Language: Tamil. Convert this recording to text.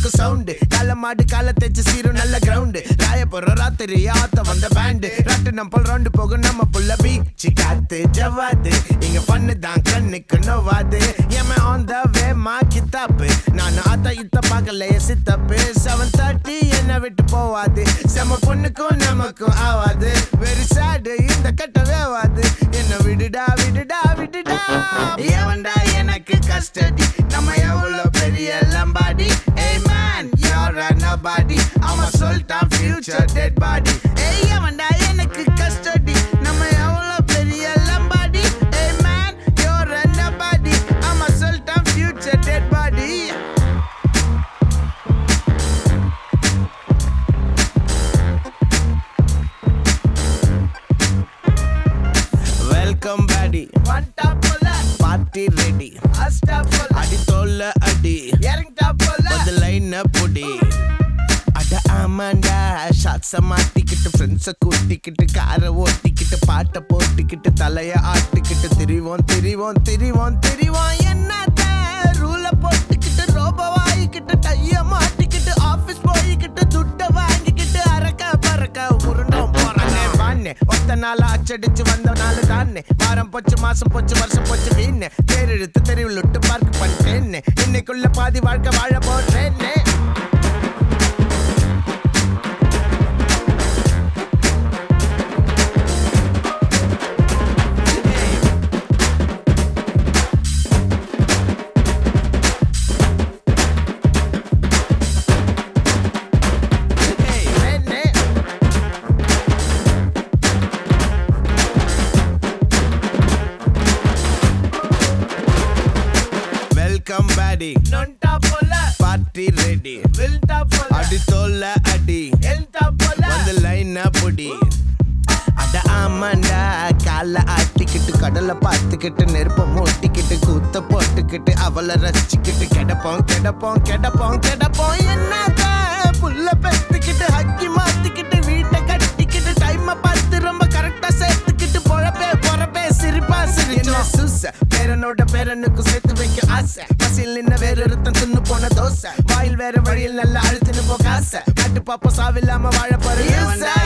புது சவுண்டு கால மாடு கால தேச்சு சீரும் நல்ல கிரவுண்டு ராய போற ராத்திரி ஆத்த வந்த பேண்டு ராட்டு நம்ம ரவுண்டு போகும் நம்ம புள்ள பீச்சு காத்து ஜவாது இங்க பண்ணு தான் கண்ணுக்கு நோவாது ஏம ஆன் த வே மா கித்தாப்பு நான் ஆத்த இத்த பார்க்கல சித்தப்பு செவன் தேர்ட்டி என்ன விட்டு போவாது செம பொண்ணுக்கும் நமக்கும் ஆவாது வெரி சேடு இந்த கட்ட வேவாது என்ன விடுடா விடுடா விடுடா எவன்டா எனக்கு கஸ்டடி நம்ம எவ்வளவு பெரிய லம்பாடி ஏய் man you're a nobody I'm a sultan future dead body ஏய் எவன்டா எனக்கு கஸ்டடி நம்ம எவ்வளவு பெரிய லம்பாடி ஏய் man you're a nobody I'm a sultan future dead body welcome பேடி வண்டா போல பார்ட்டி ரெடி அஸ்டா போல அடி தோல்ல அடி இறங்கிட்டா போல வந்து லைன் புடி அட ஆமாண்டா ஷாட்ஸ மாட்டிக்கிட்டு ஃப்ரெண்ட்ஸ கூட்டிக்கிட்டு காரை ஓட்டிக்கிட்டு பாட்டை போட்டுக்கிட்டு தலைய ஆட்டிக்கிட்டு திரிவோம் திரிவோம் திரிவோம் திரிவோம் என்னத்த ரூல போட்டுக்கிட்டு ரோபோ வாங்கிக்கிட்டு டைய மாட்டிக்கிட்டு ஆபீஸ் போய்கிட்டு துட்ட வாங்கிக்கிட்டு அரக்க பறக்க உருண்டோம் போறானே வானே ஒத்த நாள் அச்சடிச்சு வந்த நாள் தானே வாரம் போச்சு மாசம் போச்சு வருஷம் போச்சு வீணே தேர் இழுத்து தெருவில் விட்டு பார்க் பண்ணிட்டேன்னு இன்னைக்குள்ள பாதி வாழ்க்கை வாழ போடுறேன்னு Hey, வெல்கம் பேடி நொண்டா போல பார்ட்டி ரெடி வில்டா போல அடி தோல்ல அடி எல்டா போல வந்து லைனா பொடி அட ஆமாண்டா கால ஆட்டிக்கிட்டு கடலை பார்த்துக்கிட்டு நெருப்ப மூட்டிக்கிட்டு கூத்த போட்டுக்கிட்டு அவளை ரசிச்சுக்கிட்டு கிடப்போம் கிடப்போம் கிடப்போம் கிடப்போம் என்னத புல்ல பெத்துக்கிட்டு ஹக்கி மாத்திக்கிட்டு வீட்டை கட்டிக்கிட்டு டைமை பார்த்து ரொம்ப கரெக்டா சேர்த்துக்கிட்டு பொழப்பே பொறப்பே சிரிப்பா சிரிச்சோம் சூச பேரனோட பேரனுக்கு சேர்த்து வைக்க ஆசை பசியில் நின்ன வேற ஒருத்தன் தின்னு போன தோசை வாயில் வேற வழியில் நல்லா அழுத்துன்னு போக ஆசை காட்டு பாப்போம் சாவில்லாம வாழ போற